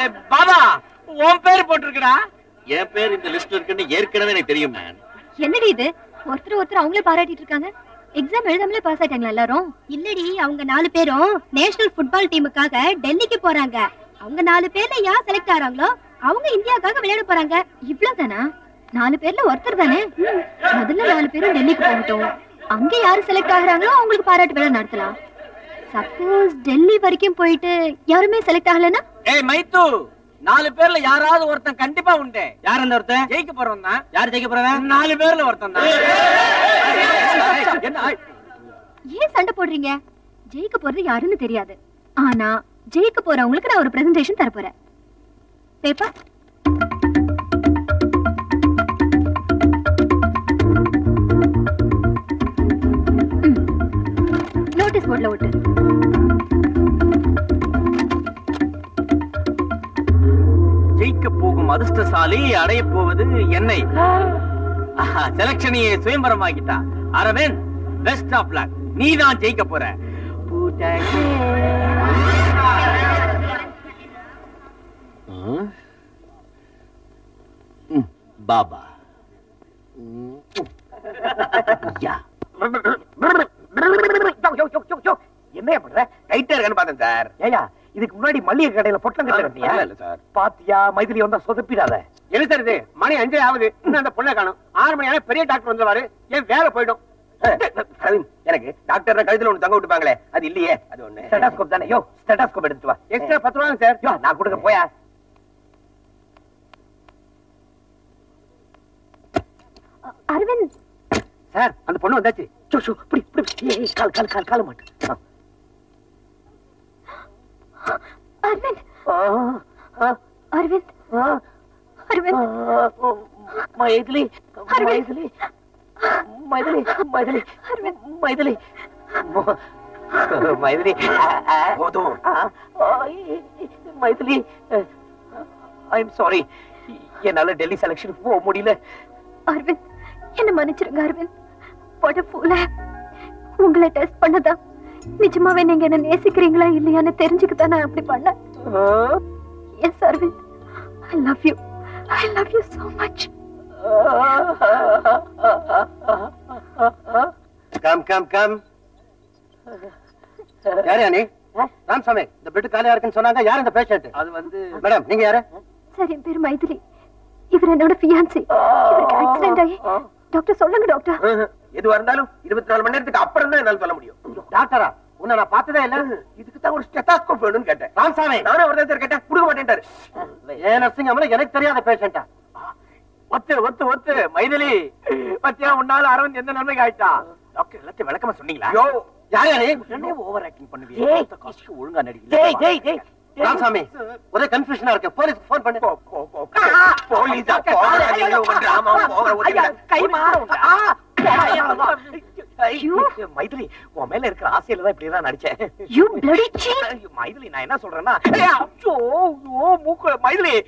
டேய், பாபா உன் பேர் போட்டிருக்குடா என் பேர் இந்த லிஸ்ட்ல இருக்குன்னு ஏற்கனவே எனக்கு தெரியும் மேன் என்னடி இது ஒருத்தர் ஒருத்தர் அவங்களே பாராட்டிட்டு இருக்காங்க எக்ஸாம் எழுதாமலே பாஸ் ஆயிட்டாங்களா எல்லாரும் இல்லடி அவங்க நாலு பேரும் நேஷனல் ஃபுட்பால் டீமுக்காக டெல்லிக்கு போறாங்க அவங்க நாலு பேர்ல யார் செலக்ட் ஆறாங்களோ அவங்க இந்தியாவுக்காக விளையாட போறாங்க இவ்வளவுதானா நாலு பேர்ல ஒருத்தர் தானே முதல்ல நாலு பேரும் டெல்லிக்கு போகட்டும் அங்க யாரு செலக்ட் ஆகுறாங்களோ அவங்களுக்கு பாராட்டு விழா நடத்தலாம் சப்போஸ் டெல்லி வரைக்கும் போயிட்டு யாருமே செலக்ட் ஆகலன்னா ஏய் மைத்து நாலு பேர்ல யாராவது ஒருத்தன் கண்டிப்பா உண்டு யார் அந்த ஒருத்தன் ஜெயிக்க போறவன் தான் யார் ஜெயிக்க போறவன் நாலு பேர்ல ஒருத்தன் தான் என்ன ஆய்- ஏன் சண்டை போடுறீங்க ஜெயிக்க போறது யாருன்னு தெரியாது ஆனா ஜெயிக்க போறவங்களுக்கு நான் ஒரு பிரசன்டேஷன் தர போறேன் பேப்பர் நோட்டீஸ் போர்ட்ல ஓட்டு ஜெயிக்க போகும் அதிர்ஷ்டசாலி அடைய போவது என்னை செலக்ஷனையே சுயம்பரமாக்கிட்டா அரவிந்த் பெஸ்ட் ஆஃப் லக் நீ தான் ஜெயிக்க போற ம், பாபா ம், யா. என்ன பண்ற டைட்டா இருக்கான்னு பார்த்தேன் சார் ஏயா இதுக்கு முன்னாடி மளிகை கடையில பொட்டலம் கட்டியா இல்ல சார் பாத்தியா மைதிலி வந்தா சொதப்பிடாத என்ன சார் இது மணி அஞ்சே ஆகுது இன்னும் அந்த பொண்ணை காணும் ஆறு மணி ஆனா பெரிய டாக்டர் வந்துருவாரு ஏன் வேலை போயிடும் அரவிந்த், எனக்கு டாக்டர் கழுத்துல ஒண்ணு தங்க விட்டுப்பாங்களே அது இல்லையே அது ஒண்ணு ஸ்டெடாஸ்கோப் தானே யோ ஸ்டெடாஸ்கோப் எடுத்து வா எக்ஸ்ட்ரா பத்து ரூபாங்க சார் யோ நான் கொடுக்க போயா அரவிந்த் சார் அந்த பொண்ணு வந்தாச்சு சோ சோ இப்படி இப்படி ஏய், ஏய், கால் கால் கால் கால மாட்டு அரவிந்த் ஆ, ஆ, அரவிந்த் ஆ, அரவிந்த் ஆ, மைதிலி மைதிலி மைதிலி மைதிலி மைதிலி மைதிலி போதும் மைதிலி ஐ எம் சாரி என்னால டெல்லி செலக்ஷனுக்கு போக முடியல அரவிந்த் என்ன மன்னிச்சிருங்க அரவிந்த் போட போல உங்களை டெஸ்ட் பண்ணதா நிஜமாவே நீங்க என்ன நேசிக்கிறீங்களா இல்லையான்னு தெரிஞ்சுக்க நான் அப்படி பண்ணேன் yes Aravind I love you I love you so much come come come யார் நீ ராமசாமி இந்த பெட் காலியா இருக்குன்னு சொன்னாங்க யார் இந்த பேஷண்ட் அது வந்து மேடம் நீங்க யாரு சார் என் பேர் மைதிலி இவர் என்னோட ஃபியான்சி இவருக்கு ஆக்சிடென்ட் ஆகி டாக்டர் சொல்லுங்க டாக்டர் எதுவா இருந்தாலும் இருபத்தி நாலு மணி நேரத்துக்கு அப்புறம் தான் என்னால சொல்ல முடியும் டாக்டரா உன்னை நான் பார்த்ததே இல்ல இதுக்கு தான் ஒரு ஸ்டெத்தாஸ்கோப் வேணும்னு கேட்டேன் ராமசாமி நானும் ஒரு நேரத்தில் கேட்டேன் கொடுக்க மாட்டேன்ட்டாரு ஏன் நர்சிங் அம்மல எனக்கு தெரியாத பேஷண்டா ஒத்து ஒத்து ஒத்து மைதிலி பத்தியா உன்னால அரவிந்த் எந்த நன்மைக்கு ஆயிட்டா டாக்டர் எல்லாத்தையும் விளக்கமா சொன்னீங்களா யோ யார் யாரு உடனே ஓவர் ஆக்டிங் ஏய். பண்ணுவீங்க காசுக்கு ஒழுங்கா நடிக்கல டேய் டேய் டேய் ராமசாமி ஒரே கன்ஃபியூஷனா இருக்கு போலீஸ் போன் பண்ணு போலீஸா போகாதீங்க உங்க டிராமா போக மைதிலி உன் மேல இருக்கிற ஆசையில தான் இப்படி எல்லாம் நடிச்சேன் யூ bloody cheat மைதிலி நான் என்ன சொல்றேன்னா ஏய், அச்சோ, ஐயோ, மூக்கு மைதிலி